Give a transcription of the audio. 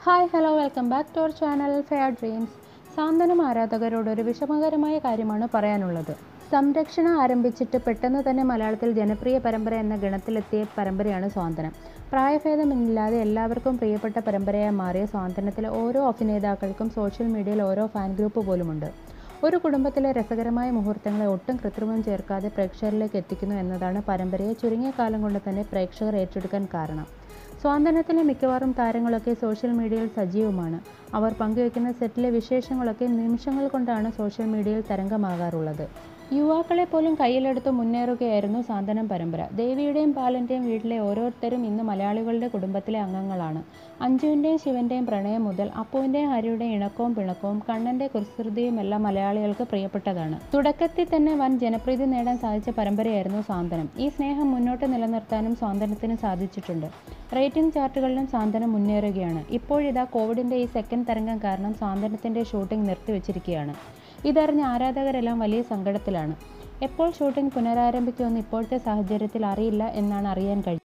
hi hello welcome back to our channel fair dreams Santhwanam ആരാധകരോട് ഒരു വിഷമകരമായ കാര്യമാണ് പറയാനുള്ളത് സംരക്ഷണം ആരംഭിച്ചിട്ട് പെട്ടെന്ന് തന്നെ മലയാളത്തിൽ ജനപ്രിയ പരമ്പര എന്ന ഗണത്തിലെത്തിയ പരമ്പരയാണ് സ്വാന്തനം പ്രായഭേദമില്ലാതെ എല്ലാവർക്കും പ്രിയപ്പെട്ട പരമ്പരയായി മാറിയ സ്വാന്തനത്തിലെ ഓരോ അഭിനേതാക്കൾക്കും സോഷ്യൽ മീഡിയയിൽ ഓരോ ഫാൻ ഗ്രൂപ്പ് പോലുമുണ്ട് ഒരു കുടുംബത്തിലെ രസകരമായ മുഹൂർത്തങ്ങളെ ഒട്ടും കൃത്രിമം ചേർക്കാതെ പ്രേക്ഷകരിലേക്ക് എത്തിക്കുന്നു എന്നതാണ് പരമ്പരയെ ചുരുങ്ങിയ കാലം കൊണ്ട് തന്നെ പ്രേക്ഷകർ ഏറ്റെടുക്കാൻ കാരണം സ്വാതന്ത്ര്യത്തിലെ മിക്കവാറും താരങ്ങളൊക്കെ സോഷ്യൽ മീഡിയയിൽ സജീവമാണ് അവർ പങ്കുവയ്ക്കുന്ന സെറ്റിലെ വിശേഷങ്ങളൊക്കെ നിമിഷങ്ങൾ കൊണ്ടാണ് സോഷ്യൽ മീഡിയയിൽ തരംഗമാകാറുള്ളത് യുവാക്കളെ പോലും കയ്യിലെടുത്ത് മുന്നേറുകയായിരുന്നു സാന്ത്വനം പരമ്പര ദേവിയുടെയും ബാലൻ്റെയും വീട്ടിലെ ഓരോരുത്തരും ഇന്ന് മലയാളികളുടെ കുടുംബത്തിലെ അംഗങ്ങളാണ് അഞ്ജുവിൻ്റെയും ശിവൻ്റെയും പ്രണയം മുതൽ അപ്പുവിൻ്റെയും ഹരിയുടെയും ഇണക്കവും പിണക്കവും കണ്ണൻ്റെ കുസൃതിയും എല്ലാം മലയാളികൾക്ക് പ്രിയപ്പെട്ടതാണ് തുടക്കത്തിൽ തന്നെ വൻ ജനപ്രീതി നേടാൻ സാധിച്ച പരമ്പരയായിരുന്നു സാന്ത്വനം ഈ സ്നേഹം മുന്നോട്ട് നിലനിർത്താനും സ്വാതന്ത്ര്യത്തിന് സാധിച്ചിട്ടുണ്ട് റേറ്റിംഗ് ചാർട്ടുകളിലും സാന്ത്വനം മുന്നേറുകയാണ് ഇപ്പോഴിതാ കോവിഡിൻ്റെ ഈ സെക്കൻഡ് തരംഗം കാരണം സാന്ത്വനത്തിൻ്റെ ഷൂട്ടിംഗ് നിർത്തിവെച്ചിരിക്കുകയാണ് ഇതറിഞ്ഞ ആരാധകരെല്ലാം വലിയ സങ്കടത്തിലാണ് എപ്പോൾ ഷൂട്ടിംഗ് പുനരാരംഭിക്കുമെന്ന് ഇപ്പോഴത്തെ സാഹചര്യത്തിൽ അറിയില്ല എന്നാണ് അറിയാൻ കഴിയും